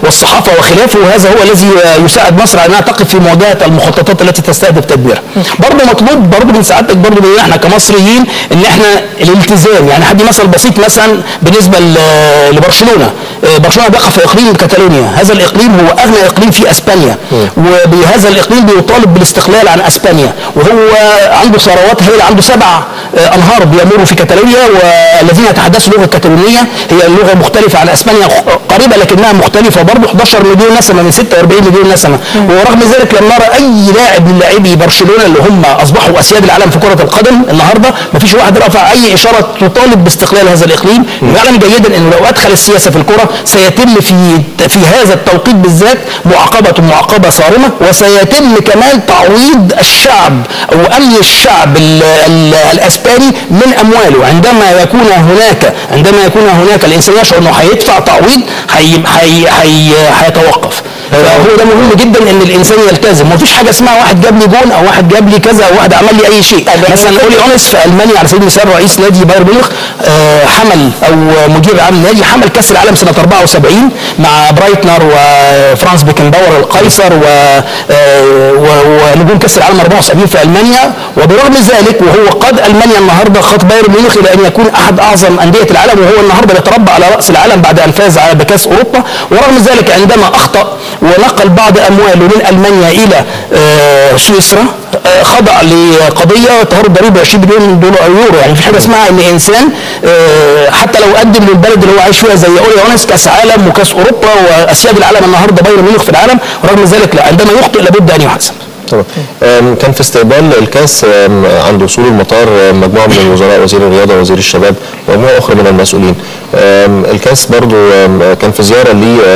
والصحافه وخلافه وهذا هو الذي يساعد مصر على انها تقف في مواجهه المخططات التي تستهدف تدميرها. برضه مطلوب برضه من سعادتك برضه مننا احنا كمصريين ان احنا الالتزام يعني هدي مثل بسيط مثلا بالنسبه ل- لبرشلونه آه، برشلونه بيقع في اقليم كاتالونيا هذا الاقليم هو اغنى اقليم في اسبانيا وبهذا الاقليم بيطالب بالاستقلال عن اسبانيا وهو عنده ثروات هائله عنده سبع آه، انهار بيمروا في كاتالونيا والذين يتحدثوا اللغه الكاتالونيه هي لغه مختلفه عن اسبانيا قريبه لكنها مختلفه برضه 11 مليون نسمه من 46 مليون نسمه ورغم ذلك لم نرى اي لاعب من لاعبي برشلونه اللي هم اصبحوا اسياد العالم في كره القدم النهارده ما فيش واحد رفع اي اشاره تطالب باستقلال هذا الاقليم يعلم جيدا انه لو ادخل السياسه في الكره سيتم في في هذا التوقيت بالذات معاقبه معاقبه صارمه وسيتم كمان تعويض الشعب او امن الشعب ال ال الاسباني من امواله عندما يكون هناك عندما يكون هناك الانسان يشعر انه هيدفع تعويض هي هي هي هيتوقف فهو ده مهم جدا ان الانسان يلتزم مفيش حاجه اسمها واحد جاب لي جون او واحد جاب لي كذا او واحد عمل لي اي شيء مثلا اولي اونس في المانيا على سبيل المثال رئيس نادي بايرن ميونخ آه، حمل او مدير عام النادي حمل كاس العالم سنه 74 مع برايتنر وفرانس بيكنباور القيصر و آه، و- ونجوم كاس العالم 74 في المانيا وبرغم ذلك وهو قاد المانيا النهارده خط بايرن ميونخ الى ان يكون احد اعظم انديه العالم وهو النهارده بيتربع على راس العالم بعد ان فاز على بكاس اوروبا ورغم ذلك عندما اخطا ونقل بعض امواله من المانيا الى آه، سويسرا آه، خضع لقضيه تهرب ضريبه 20 مليون دولار يورو يعني مفيش حاجه اسمها ان انسان آه، حتى لو قدم للبلد اللي هو عايش فيها زي اولي اونس كاس عالم وكاس اوروبا واسياد العالم النهارده بايرن ميونخ في العالم ورغم ذلك لا عندما يخطئ لابد ان يحاسب طبعا آم، كان في استقبال الكاس آم، عند وصول المطار آم، مجموعه من الوزراء وزير الرياضه ووزير الشباب ومجموعه اخرى من المسؤولين آم، الكاس برضو آم، كان في زياره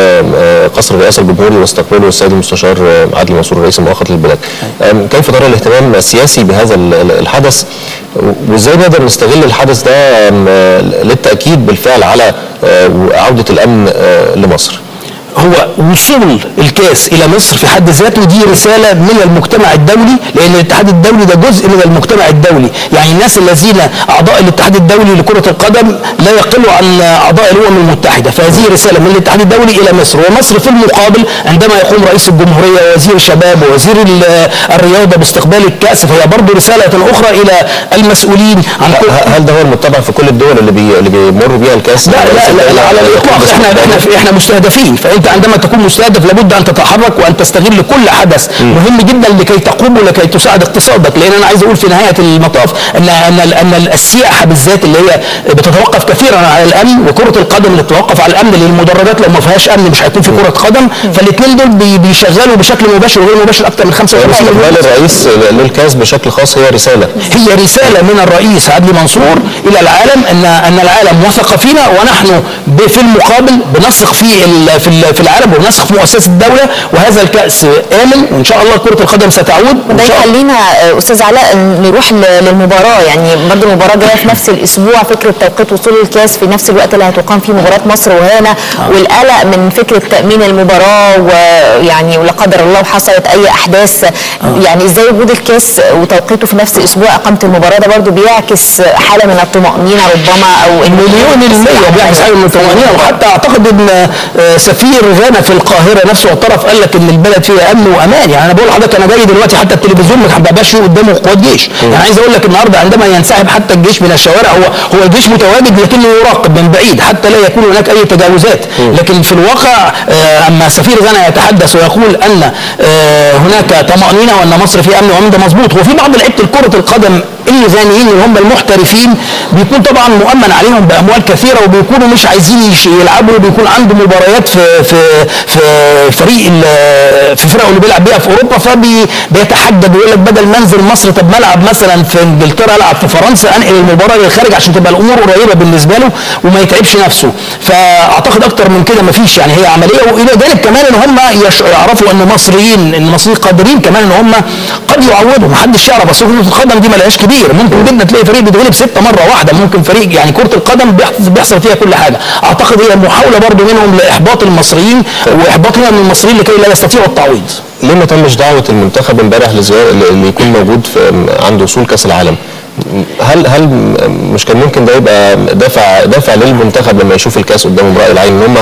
لقصر الرئاسه الجمهوري واستقباله السيد المستشار آم، عادل منصور الرئيس المؤقت للبلاد آم، كيف ترى الاهتمام السياسي بهذا ال- ال- الحدث وازاي نقدر نستغل الحدث ده آم، آه، للتاكيد بالفعل على آه، عوده الامن آه، لمصر هو وصول الكاس الى مصر في حد ذاته دي رساله من المجتمع الدولي لان الاتحاد الدولي ده جزء من المجتمع الدولي يعني الناس الذين اعضاء الاتحاد الدولي لكره القدم لا يقلوا عن اعضاء الامم المتحده فهذه رساله من الاتحاد الدولي الى مصر ومصر في المقابل عندما يقوم رئيس الجمهوريه ووزير الشباب ووزير ال- الرياضه باستقبال الكاس فهي برضه رساله اخرى الى المسؤولين عن كل ه- هل ده هو المتبع في كل الدول اللي بي اللي بيمروا بيها الكاس لا لا لا, لا على الاطلاق احنا احنا احنا مستهدفين فانت عندما تكون مستهدف لابد ان تتحرك وان تستغل كل حدث مهم جدا لكي تقوم ولكي تساعد اقتصادك لان انا عايز اقول في نهايه المطاف ان ان ان السياحه بالذات اللي هي بتتوقف كثيرا على الامن وكره القدم اللي بتتوقف على الامن لان المدرجات لو ما فيهاش امن مش هيكون في كره قدم فالاثنين دول بي- بيشغلوا بشكل مباشر وغير مباشر اكثر من 55 مليون استقبال الرئيس للكاس بشكل خاص هي رساله هي رسالة من الرئيس عدلي منصور إلى العالم أن أن العالم وثق فينا ونحن ب- في المقابل بنثق في ال- في ال- في العالم وبنثق في مؤسسات الدولة وهذا الكأس آمن وإن شاء الله كرة القدم ستعود وده وإن شاء الله يخلينا آه، استاذ علاء نروح ل- للمباراه يعني برضه المباراه جايه في نفس الاسبوع فكره توقيت وصول الكاس في نفس الوقت اللي هتقام فيه مباراه مصر وغانا والقلق من فكره تامين المباراه ويعني ولا قدر الله حصلت اي احداث يعني ازاي وجود الكاس وتوقيته في نفس اسبوع اقامه المباراه ده برضه بيعكس حاله من الطمانينه ربما او إن مليون المية بيعكس حاجة من الطمأنينة وحتى أعتقد إن آه، سفير غانا في القاهرة نفسه اعترف قال لك إن البلد فيها أمن وأمان يعني أنا بقول لحضرتك أنا جاي دلوقتي حتى التلفزيون ما بقاش قدامه قوات جيش يعني عايز أقول لك النهاردة عندما ينسحب حتى الجيش من الشوارع هو هو الجيش متواجد لكنه يراقب من بعيد حتى لا يكون هناك أي تجاوزات لكن في الواقع آه، أما سفير غانا يتحدث ويقول أن آه، هناك طمأنينة وأن مصر في أمن وأمن ده مظبوط وفي بعض لعيبة كرة القدم الغانيين اللي هم المحترفين بيكون طبعا مؤمن عليهم باموال كثيره وبيكونوا مش عايزين يش- يلعبوا وبيكون عنده مباريات في في في فريق ال- في فرقه اللي بيلعب بيها في اوروبا فبيتحدد ويقول لك بدل ما انزل مصر طب ما العب مثلا في انجلترا العب في فرنسا انقل المباراه للخارج عشان تبقى الامور قريبه بالنسبه له وما يتعبش نفسه فاعتقد اكتر من كده ما فيش يعني هي عمليه والى ذلك كمان ان هم يش- يعرفوا ان المصريين ان المصريين قادرين كمان ان هم قد يعوضوا ما حدش يعرف اصل كره القدم دي ملهاش كبير ممكن جدا تلاقي فريق بيتغلب سته مره واحده ممكن فريق يعني كره القدم بيحصل, بيحصل فيها كل حاجه اعتقد هي محاوله برضو منهم لاحباط المصريين واحباطنا من المصريين لكي لا يستطيعوا التعويض ليه ما تمش دعوه المنتخب امبارح لزياره اللي يكون موجود في عند وصول كاس العالم هل هل مش كان ممكن ده يبقى دافع دافع للمنتخب لما يشوف الكاس قدامهم راي العين ان هم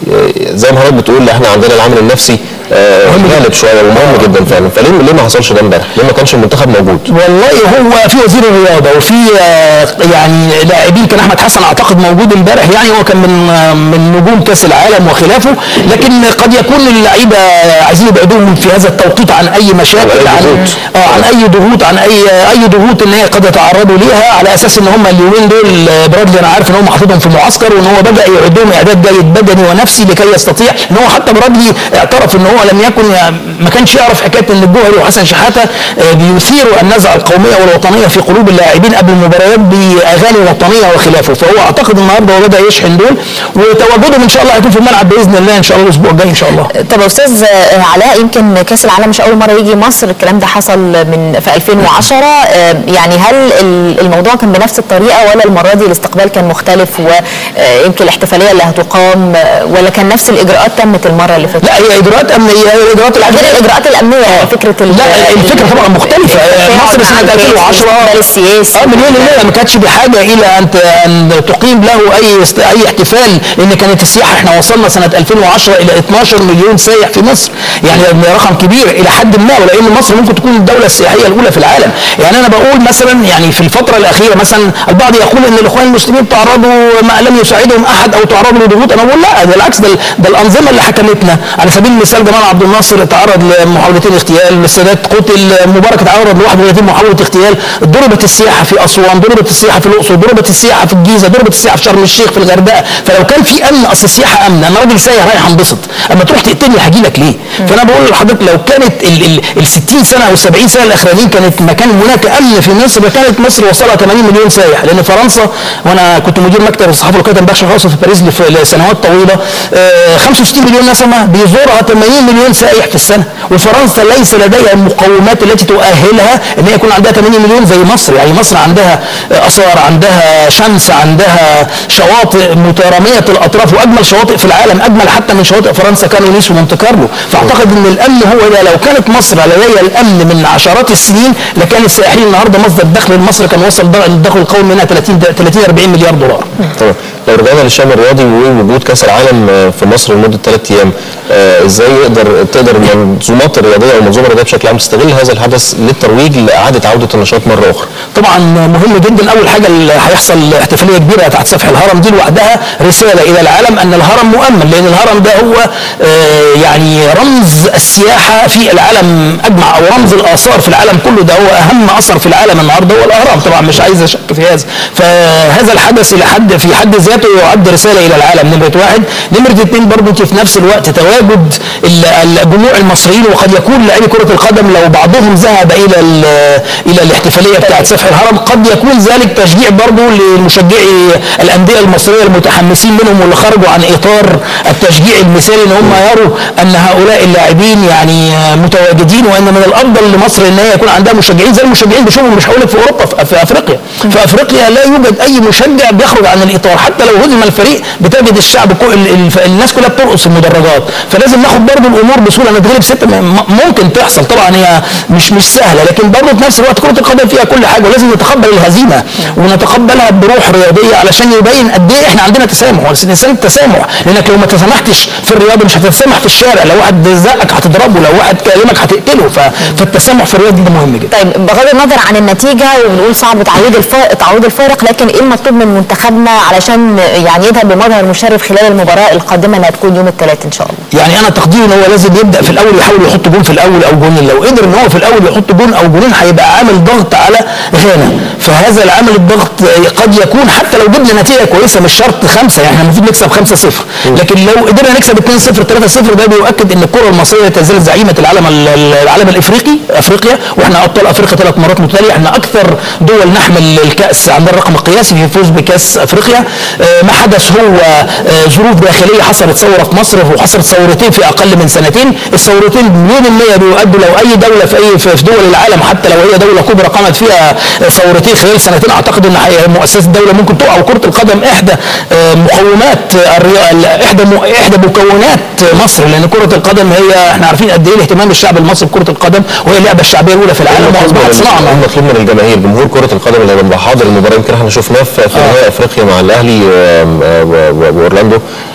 آه، زي ما حضرتك بتقول احنا عندنا العامل النفسي آه، غالب شويه ومهم جدا فعلا فليه ليه ما حصلش ده امبارح؟ ليه ما كانش المنتخب موجود؟ والله هو في وزير الرياضه وفي آه، يعني لاعبين كان احمد حسن اعتقد موجود امبارح يعني هو كان من آه، من نجوم كاس العالم وخلافه لكن قد يكون اللعيبه عايزين يبعدوهم في هذا التوقيت عن اي مشاكل عن أي عن ضغوط. اه عن اي ضغوط عن اي اي ضغوط ان هي قد يتعرضوا ليها على اساس ان هم اليومين دول آه، برادلي انا عارف ان هم حاططهم في معسكر وان هو بدا يعدهم اعداد جيد بدني ونفسي لكي يستطيع ان هو حتى برادلي اعترف ان هو لم يكن ما كانش يعرف حكايه ان الجوهري وحسن شحاته آه، بيثيروا النزعه القوميه والوطنيه في قلوب اللاعبين قبل المباريات باغاني وطنيه وخلافه فهو اعتقد النهارده هو بدا يشحن دول وتواجدهم ان شاء الله هيكون في الملعب باذن الله ان شاء الله الاسبوع الجاي ان شاء الله طب يا استاذ آه، علاء يمكن كاس العالم مش اول مره يجي مصر الكلام ده حصل من في 2010 آه، يعني هل ال- الموضوع كان بنفس الطريقه ولا المره دي الاستقبال كان مختلف ويمكن الاحتفاليه اللي هتقام آه، ولا كان نفس الاجراءات تمت المره اللي فاتت؟ لا هي اجراءات امنيه هي اجراءات غير العدالة الاجراءات الامنيه يعني فكره ال- لا الفكره طبعا مختلفه التفاعل مصر مع سنه الناس 2010 والاستقبال السياسي اه مليون المية ما كانتش بحاجه الى ان ت- ان تقيم له اي است- اي احتفال لان كانت السياحه احنا وصلنا سنه 2010 الى 12 مليون سائح في مصر يعني رقم كبير الى حد ما ولان مصر ممكن تكون الدوله السياحيه الاولى في العالم يعني انا بقول مثلا يعني في الفتره الاخيره مثلا البعض يقول ان الاخوان المسلمين تعرضوا ما لم يساعدهم احد او تعرضوا لضغوط انا بقول لا ده بالعكس ده, ده الانظمه اللي حكمتنا على سبيل المثال جمال عبد الناصر تعرض لمحاولتين اغتيال السادات قتل مبارك تعرض ل 31 محاوله اغتيال ضربت السياحه في اسوان ضربت السياحه في الاقصر ضربت السياحه في الجيزه ضربت السياحه في شرم الشيخ في الغردقه فلو كان في امن اصل السياحه امن انا راجل سايح رايح انبسط اما تروح تقتلني هاجي لك ليه فانا بقول لحضرتك لو كانت ال, ال, ال 60 سنه او 70 سنه الاخرانيين كانت ما كان هناك امن في مصر كانت مصر وصلها 80 مليون سايح لان فرنسا وانا كنت مدير مكتب الصحافه والكتاب بخش خاصه في باريس لف- لسنوات طويله آه، 65 مليون نسمه بيزورها 80 مليون سائح في السنه وفرنسا ليس لديها المقومات التي تؤهلها ان هي يكون عندها 80 مليون زي مصر يعني مصر عندها آه، اثار عندها شمس عندها شواطئ متراميه الاطراف واجمل شواطئ في العالم اجمل حتى من شواطئ فرنسا كانوا نيس ومونte كارلو فاعتقد ان الامن هو ده لو كانت مصر لديها الامن من عشرات السنين لكان السائحين النهارده مصدر الدخل لمصر كان وصل در- الدخل القومي منها 30 30 40 مليار دولار طبعا لو رجعنا للشان الرياضي ووجود كاس العالم آه، في مصر لمده ثلاث ايام آه، ازاي يقدر تقدر المنظومات الرياضيه او المنظومه الرياضيه بشكل عام تستغل هذا الحدث للترويج لاعاده عوده النشاط مره اخرى؟ طبعا مهم جدا اول حاجه اللي هيحصل احتفاليه كبيره تحت سفح الهرم دي لوحدها رساله الى العالم ان الهرم مؤمن لان الهرم ده هو آه، يعني رمز السياحه في العالم اجمع او رمز الاثار في العالم كله ده هو اهم اثر في العالم النهارده هو الاهرام طبعا مش عايز اشك في هذا فهذا الحدث الى حد في حد ذاته يعد رساله الى العالم نمره واحد نمره اثنين برضه انت في نفس الوقت تواجد ال- الجموع المصريين وقد يكون لاعبي كره القدم لو بعضهم ذهب الى ال- الى الاحتفاليه بتاعه سفح الهرم قد يكون ذلك تشجيع برضه لمشجعي الانديه المصريه المتحمسين منهم واللي خرجوا عن اطار التشجيع المثالي ان هم يروا ان هؤلاء اللاعبين يعني متواجدين وان من الافضل لمصر ان هي يكون عندها مشجعين زي المشجعين بشوفهم مش هقول لك في اوروبا في- في افريقيا في افريقيا لا يوجد اي مشجع بيخرج عن الاطار حتى لو هزم الفريق بتجد الشعب كو ال- ال- الناس كلها بترقص في المدرجات فلازم ناخد برضه الامور بسهوله نتغلب ست م- ممكن تحصل طبعا هي مش مش سهله لكن برضه في نفس الوقت كره القدم فيها كل حاجه ولازم نتقبل الهزيمه ونتقبلها بروح رياضيه علشان يبين قد ايه احنا عندنا تسامح والانسان التسامح لانك لو ما تسامحتش في الرياضه مش هتتسامح في الشارع لو واحد زقك هتضربه لو واحد كلمك هتقتله ف- فالتسامح في الرياضه ده مهم جدا طيب بغض النظر عن النتيجه وبنقول صعب تعويض الفارق تعويض الفارق لكن ايه المطلوب من منتخبنا علشان يعني يذهب بمظهر مشرف خلال المباراه القادمه اللي هتكون يوم الثلاث ان شاء الله يعني انا تقديري ان هو لازم يبدا في الاول يحاول يحط جون في الاول او جونين لو قدر ان هو في الاول يحط جون او جونين هيبقى عامل ضغط على غانا فهذا العامل الضغط قد يكون حتى لو جبنا نتيجه كويسه مش شرط خمسه يعني احنا المفروض نكسب 5 0 لكن لو قدرنا نكسب 2 0 3 0 ده بيؤكد ان الكره المصريه تزال زعيمه العالم ال- ال- العالم الافريقي افريقيا واحنا ابطال افريقيا ثلاث مرات متتاليه احنا اكثر دول نحمل الكاس عندنا الرقم القياسي في الفوز بكاس افريقيا آه، ما حدث هو آه، ظروف داخليه حصلت ثوره في مصر وحصلت ثورتين في اقل من سنتين الثورتين مليون المية بيؤدوا لو اي دوله في اي في في دول العالم حتى لو هي دوله كبرى قامت فيها آه، ثورتين خلال سنتين اعتقد ان هي- مؤسسه الدوله ممكن تقع وكره القدم احدى آه، مقومات الريا- ال- احدى م- احدى مكونات مصر لان كره القدم هي احنا عارفين قد ايه الاهتمام الشعب المصري بكره القدم وهي اللعبه الشعبيه الاولى في العالم واصبحت صناعه المطلوب من الجماهير جمهور كره القدم اللي هيبقى حاضر المباراه يمكن احنا شفناه في في نهائي افريقيا مع الاهلي آم، آه، و- و- واورلاندو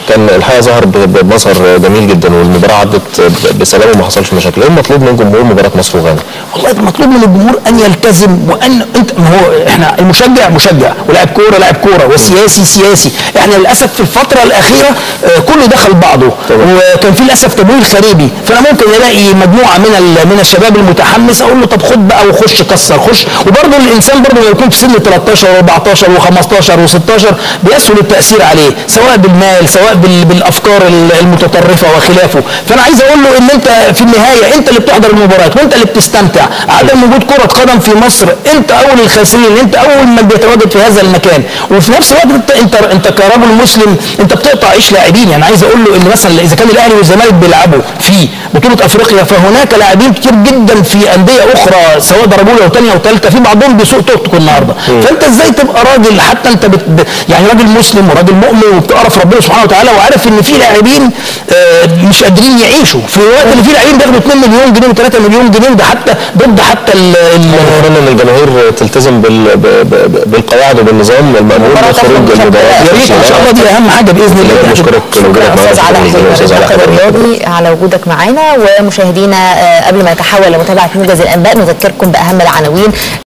كان الحقيقه ظهر ب- بمظهر جميل جدا والمباراه عدت ب- بسلام وما حصلش مشاكل ايه المطلوب من جمهور مباراه مصر وغانا؟ والله المطلوب من الجمهور ان يلتزم وان انت ما هو احنا المشجع مشجع ولاعب كوره لاعب كوره والسياسي سياسي احنا للاسف في الفتره الاخيره آه، كله دخل بعضه طبعا. وكان في للاسف تمويل خارجي فانا ممكن الاقي مجموعه من ال- من الشباب المتحمس اقول له طب خد بقى وخش كسر خش وبرضه الانسان برضه لما يكون في سن 13 و14 و15 و16 بيسهل التاثير عليه سواء بالمال سواء بال- بالافكار ال- المتطرفه وخلافه فانا عايز اقول له ان انت في النهايه انت اللي بتحضر المباريات وانت اللي بتستمتع عدم وجود كره قدم في مصر انت اول الخاسرين انت اول من بيتواجد في هذا المكان وفي نفس الوقت انت انت انت كرجل مسلم انت بتقطع عيش لاعبين يعني عايز اقول له ان مثلا اذا كان الاهلي والزمالك بيلعبوا في بطوله افريقيا فهناك لاعبين كتير جدا في انديه اخرى سواء ضربوا له وثانيه وثالثه في بعضهم بيسوق توك توك النهارده فانت ازاي تبقى راجل حتى انت بت ب- يعني راجل مسلم وراجل مؤمن وبتعرف ربنا سبحانه وتعالى وعارف ان في لاعبين آه، مش قادرين يعيشوا في الوقت اللي في لاعبين بياخدوا 2 مليون جنيه و3 مليون جنيه وده حتى ضد حتى ال- ال- اتمنى ان الجماهير تلتزم بال- ب- ب- بالقواعد وبالنظام المامور مباراة بخروج تخرج بشكل المباراه يا ريت ان شاء الله دي اهم حاجه باذن الله بشكرك لوجودك شكرا معنا استاذ علاء شكراً جزيلاً حبيبي أستاذ علاء الناقد حبيبي. الرياضي على وجودك معنا ومشاهدينا آه، قبل ما نتحول لمتابعه موجز الانباء نذكركم باهم العناوين